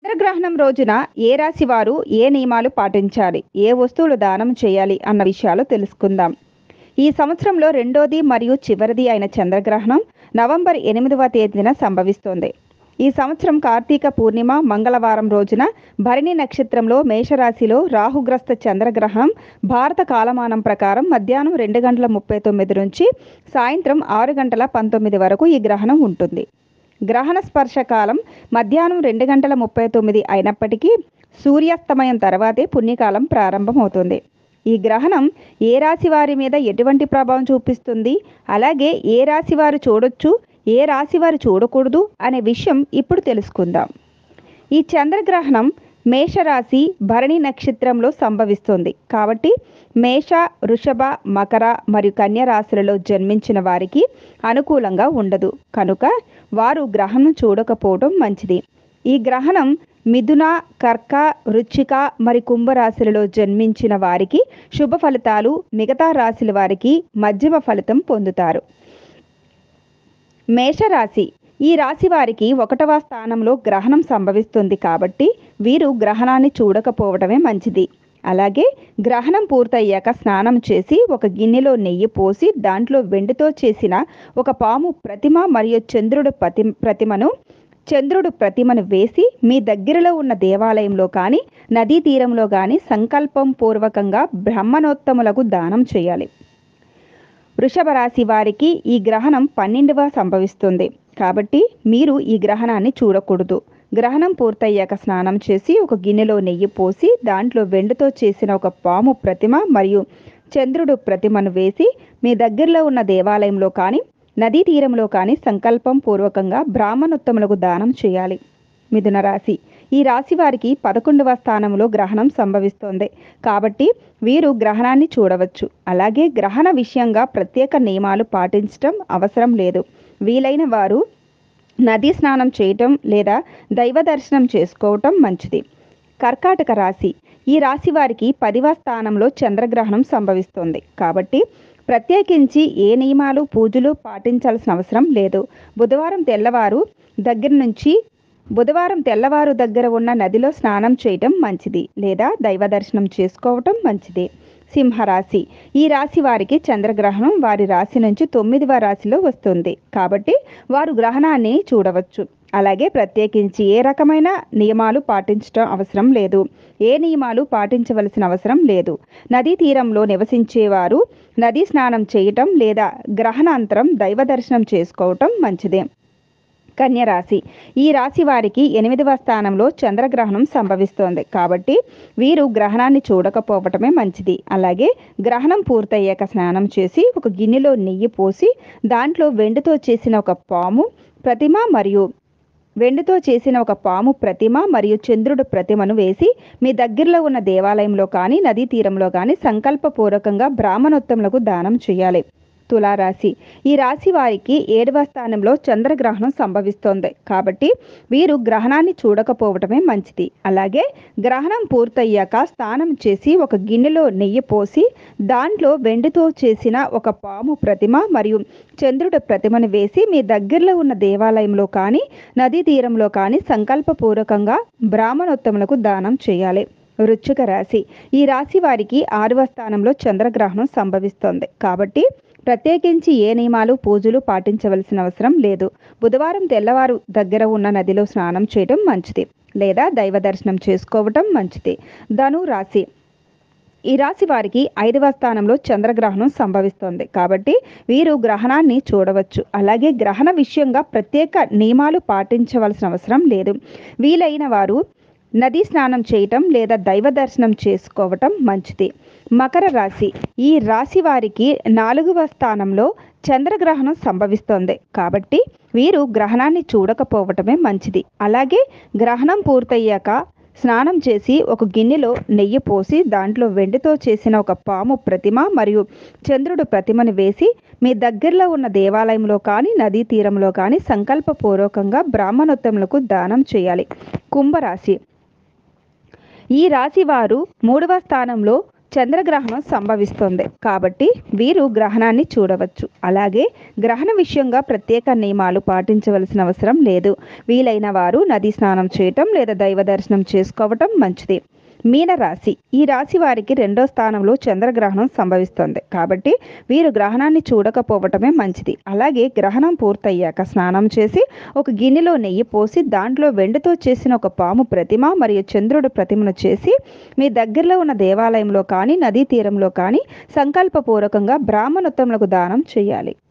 చంద్రగ్రహణం రోజున ఏ రాశి వారు ఏ నియమాలు పాటించాలి ఏ వస్తువులు దానం చేయాలి అన్న విషయాలు తెలుసుకుందాం ఈ సంవత్సరంలో రెండోది మరియు చివరిది అయిన చంద్రగ్రహణం నవంబర్ ఎనిమిదవ తేదీన సంభవిస్తోంది ఈ సంవత్సరం కార్తీక పూర్ణిమ మంగళవారం రోజున భరణి నక్షత్రంలో మేషరాశిలో రాహుగ్రస్త చంద్రగ్రహణం భారత కాలమానం ప్రకారం మధ్యాహ్నం రెండు గంటల ముప్పై తొమ్మిది నుంచి సాయంత్రం ఆరు గంటల పంతొమ్మిది వరకు ఈ గ్రహణం ఉంటుంది గ్రహణ స్పర్శ కాలం మధ్యాహ్నం రెండు గంటల ముప్పై తొమ్మిది అయినప్పటికీ సూర్యాస్తమయం తర్వాతే పుణ్యకాలం ప్రారంభమవుతుంది ఈ గ్రహణం ఏ రాశి వారి మీద ఎటువంటి ప్రభావం చూపిస్తుంది అలాగే ఏ రాశి వారు చూడొచ్చు ఏ రాశి వారు చూడకూడదు అనే విషయం ఇప్పుడు తెలుసుకుందాం ఈ చంద్రగ్రహణం మేషరాశి భరణి నక్షత్రంలో సంభవిస్తుంది కాబట్టి మేష వృషభ మకర మరియు కన్య రాశులలో జన్మించిన వారికి అనుకూలంగా ఉండదు కనుక వారు గ్రహణం చూడకపోవడం మంచిది ఈ గ్రహణం మిథున కర్క వృచ్చిక మరి కుంభరాశులలో జన్మించిన వారికి శుభ ఫలితాలు మిగతా రాశుల వారికి మధ్యమ ఫలితం పొందుతారు మేషరాశి ఈ రాశి వారికి ఒకటవ స్థానంలో గ్రహణం సంభవిస్తుంది కాబట్టి వీరు గ్రహణాన్ని చూడకపోవడమే మంచిది అలాగే గ్రహణం పూర్తయ్యాక స్నానం చేసి ఒక గిన్నెలో నెయ్యి పోసి దాంట్లో వెండితో చేసిన ఒక పాము ప్రతిమ మరియు చంద్రుడు ప్రతి ప్రతిమను చంద్రుడు ప్రతిమను వేసి మీ దగ్గరలో ఉన్న దేవాలయంలో కానీ నదీ తీరంలో కానీ సంకల్పం పూర్వకంగా బ్రహ్మణోత్తములకు దానం చేయాలి వృషభ రాశి వారికి ఈ గ్రహణం పన్నెండవ సంభవిస్తుంది కాబట్టి మీరు ఈ గ్రహణాన్ని చూడకూడదు గ్రహణం పూర్తయ్యాక స్నానం చేసి ఒక గిన్నెలో నెయ్యి పోసి దాంట్లో వెండితో చేసిన ఒక పాము ప్రతిమ మరియు చంద్రుడు ప్రతిమను వేసి మీ దగ్గరలో ఉన్న దేవాలయంలో కానీ నదీ తీరంలో కానీ సంకల్పం పూర్వకంగా బ్రాహ్మణోత్తములకు దానం చేయాలి మిథున రాశి ఈ రాశి వారికి పదకొండవ స్థానంలో గ్రహణం సంభవిస్తోంది కాబట్టి వీరు గ్రహణాన్ని చూడవచ్చు అలాగే గ్రహణ విషయంగా ప్రత్యేక నియమాలు పాటించడం అవసరం లేదు వీలైన వారు నదీ స్నానం చేయటం లేదా దైవ దర్శనం చేసుకోవటం మంచిది కర్కాటక రాశి ఈ రాశి వారికి పదివ స్థానంలో చంద్రగ్రహణం సంభవిస్తోంది కాబట్టి ప్రత్యేకించి ఏ నియమాలు పూజలు పాటించాల్సిన అవసరం లేదు బుధవారం తెల్లవారు దగ్గర నుంచి బుధవారం తెల్లవారు దగ్గర ఉన్న నదిలో స్నానం చేయటం మంచిది లేదా దైవ దర్శనం చేసుకోవటం మంచిది సింహరాశి ఈ రాశి వారికి చంద్రగ్రహణం వారి రాశి నుంచి తొమ్మిదవ రాశిలో వస్తుంది కాబట్టి వారు గ్రహణాన్ని చూడవచ్చు అలాగే ప్రత్యేకించి ఏ రకమైన నియమాలు పాటించడం అవసరం లేదు ఏ నియమాలు పాటించవలసిన అవసరం లేదు నదీ తీరంలో నివసించేవారు నదీ స్నానం చేయటం లేదా గ్రహణాంతరం దైవ దర్శనం చేసుకోవటం మంచిదే కన్యరాశి ఈ రాశి వారికి ఎనిమిదవ స్థానంలో చంద్రగ్రహణం సంభవిస్తోంది కాబట్టి వీరు గ్రహణాన్ని చూడకపోవటమే మంచిది అలాగే గ్రహణం పూర్తయ్యాక స్నానం చేసి ఒక గిన్నెలో నెయ్యి పోసి దాంట్లో వెండితో చేసిన ఒక పాము ప్రతిమ మరియు వెండితో చేసిన ఒక పాము ప్రతిమ మరియు చంద్రుడు ప్రతిమను వేసి మీ దగ్గరలో ఉన్న దేవాలయంలో కానీ నదీ తీరంలో కానీ సంకల్పపూర్వకంగా బ్రాహ్మణోత్తములకు దానం చేయాలి తులారాశి ఈ రాశి వారికి ఏడవ స్థానంలో చంద్రగ్రహణం సంభవిస్తోంది కాబట్టి వీరు గ్రహణాన్ని చూడకపోవటమే మంచిది అలాగే గ్రహణం పూర్తయ్యాక స్నానం చేసి ఒక గిన్నెలో నెయ్యి పోసి దాంట్లో వెండితో చేసిన ఒక పాము ప్రతిమ మరియు చంద్రుడి ప్రతిమను వేసి మీ దగ్గరలో ఉన్న దేవాలయంలో కానీ నదీ తీరంలో కానీ సంకల్పపూర్వకంగా బ్రాహ్మణోత్తములకు దానం చేయాలి వృశ్చిక రాశి ఈ రాశి వారికి ఆరవ స్థానంలో చంద్రగ్రహణం సంభవిస్తోంది కాబట్టి ప్రత్యేకించి ఏ నియమాలు పూజలు పాటించవలసిన అవసరం లేదు బుధవారం తెల్లవారు దగ్గర ఉన్న నదిలో స్నానం చేయడం మంచిది లేదా దైవ దర్శనం చేసుకోవటం మంచిది ధను రాశి ఈ రాశి వారికి ఐదవ స్థానంలో చంద్రగ్రహణం సంభవిస్తోంది కాబట్టి వీరు గ్రహణాన్ని చూడవచ్చు అలాగే గ్రహణ విషయంగా ప్రత్యేక నియమాలు పాటించవలసిన అవసరం లేదు వీలైన వారు నదీ స్నానం చేయటం లేదా దైవ దర్శనం చేసుకోవటం మంచిది మకర రాశి ఈ రాశి వారికి నాలుగవ స్థానంలో చంద్రగ్రహణం సంభవిస్తోంది కాబట్టి వీరు గ్రహణాన్ని చూడకపోవటమే మంచిది అలాగే గ్రహణం పూర్తయ్యాక స్నానం చేసి ఒక గిన్నెలో నెయ్యి పోసి దాంట్లో వెండితో చేసిన ఒక పాము ప్రతిమ మరియు చంద్రుడు ప్రతిమను వేసి మీ దగ్గరలో ఉన్న దేవాలయంలో కానీ నదీ తీరంలో కానీ సంకల్పపూర్వకంగా బ్రాహ్మణోత్తములకు దానం చేయాలి కుంభరాశి ఈ రాశి వారు మూడవ స్థానంలో చంద్రగ్రహణం సంభవిస్తుంది కాబట్టి వీరు గ్రహణాన్ని చూడవచ్చు అలాగే గ్రహణ విషయంగా ప్రత్యేక నియమాలు పాటించవలసిన అవసరం లేదు వీలైన వారు నది స్నానం చేయటం లేదా దైవ దర్శనం చేసుకోవటం మంచిది మీన రాశి ఈ రాశి వారికి రెండో స్థానంలో చంద్రగ్రహణం సంభవిస్తుంది కాబట్టి వీరు గ్రహణాన్ని చూడకపోవటమే మంచిది అలాగే గ్రహణం పూర్తయ్యాక స్నానం చేసి ఒక గిన్నెలో నెయ్యి పోసి దాంట్లో వెండితో చేసిన ఒక పాము ప్రతిమ మరియు చంద్రుడి ప్రతిమను చేసి మీ దగ్గరలో ఉన్న దేవాలయంలో కానీ నదీ తీరంలో కానీ సంకల్పపూర్వకంగా బ్రాహ్మణోత్తములకు దానం చేయాలి